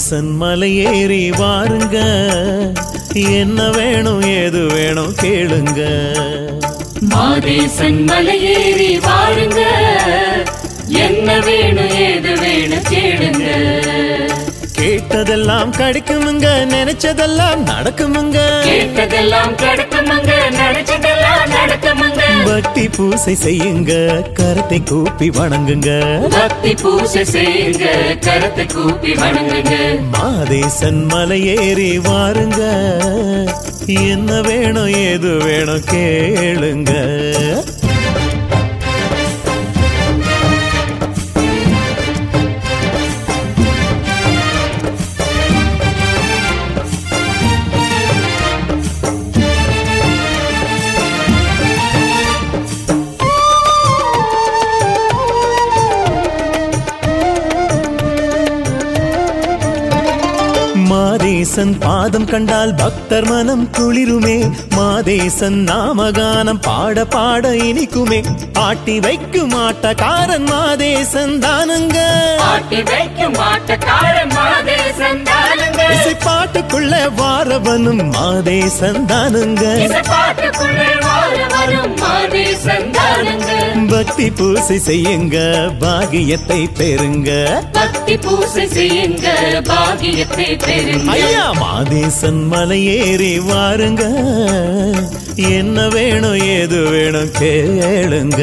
மாதேசன் மலையேறி வாருங்க என்ன வேணும் ஏது வேணும் கேளுங்க மாதேசன் மலையேறி வாருங்க என்ன வேணும் ஏது வேணும் கேளுங்க கேட்டதெல்லாம் கிடைக்குமுங்க நினைச்சதெல்லாம் நடக்குமுங்க கேட்டதெல்லாம் கிடைக்குமங்க நினைச்சதெல்லாம் நடக்குமங்க பக்தி பூசை செய்யுங்க கரத்தை கூப்பி வணங்குங்க பக்தி பூசை செய்யுங்க கரத்தை கூப்பி வணங்குங்க மாதேசன் மலையேறி வாருங்க என்ன வேணும் ஏது வேணும் கேளுங்க மாதேசன் பாதம் கண்டால் பக்தர் மனம் குளிருமே மாதேசன் நாமகானம் பாட பாட இனிக்குமே ஆட்டி வைக்கும் ஆட்டக்காரன் மாதேசன் தானுங்க ஆட்டி வைக்கும் மாட்டக்காரன் மாதேசன் தானுங்க இசை பாட்டுக்குள்ள வாரவனும் மாதேசன் தானுங்க இசை பாட்டுக்குள்ளே வாழ வரும் மாதேசன் தானுங்க பக்தி பூசை செய்யுங்க பாகியத்தை பெறுங்க பக்தி பூசை செய்யுங்க பாகியத்தை பெறுங்க ஐயா மாதேசன் மலையேறி வாருங்க என்ன வேணும் ஏது வேணும் கேளுங்க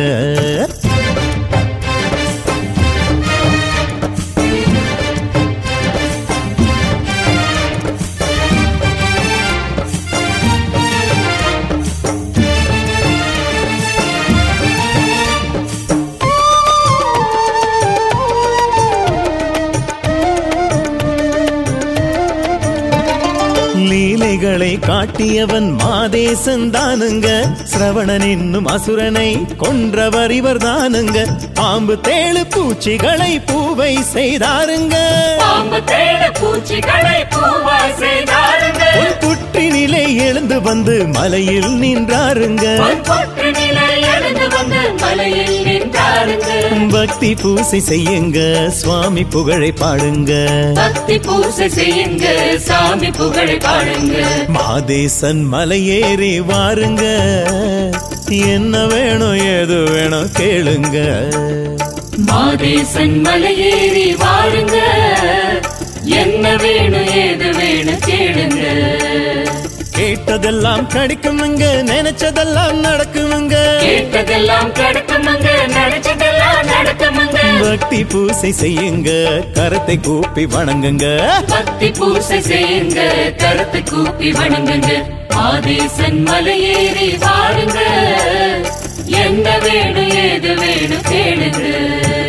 லீலைகளை காட்டியவன் மாதேசன் தானுங்க சிரவணன் என்னும் அசுரனை கொன்றவர் இவர் தானுங்க பாம்பு தேளு பூச்சிகளை பூவை செய்தாருங்க பாம்பு தேட பூச்சிகளை பூவாய் செய்தாருங்க ஒரு புற்றினிலே எழுந்து வந்து மலையில் நின்றாருங்க பொற்பொற்று நிலை எழுந்து வந்து மலையில் நின்றாருங்க பக்தி பூசை செய்யுங்க சுவாமி புகழை பாடுங்க பக்தி பூசை செய்யுங்க சாமி புகழை பாடுங்க மாதேசன் மலையேறி வாருங்க என்ன வேணும் ஏது வேணும் கேளுங்க மாதேசன் மலையேறி வாருங்க என்ன வேணும் ஏது வேணும் கேளுங்க கேட்டதெல்லாம் கிடைக்குமுங்க நினைச்சதெல்லாம் நடக்குமுங்க கேட்டதெல்லாம் கிடைக்குமங்க நினைச்சதெல்லாம் நடக்குமங்க பக்தி பூசை செய்யுங்க கரத்தை கூப்பி வணங்குங்க பக்தி பூசை செய்யுங்க கருத்து கூப்பி வணங்குங்க ஆதேசன் மலையேறி வாருங்க என்ன வேணும் ஏது வேணும் கேளுங்க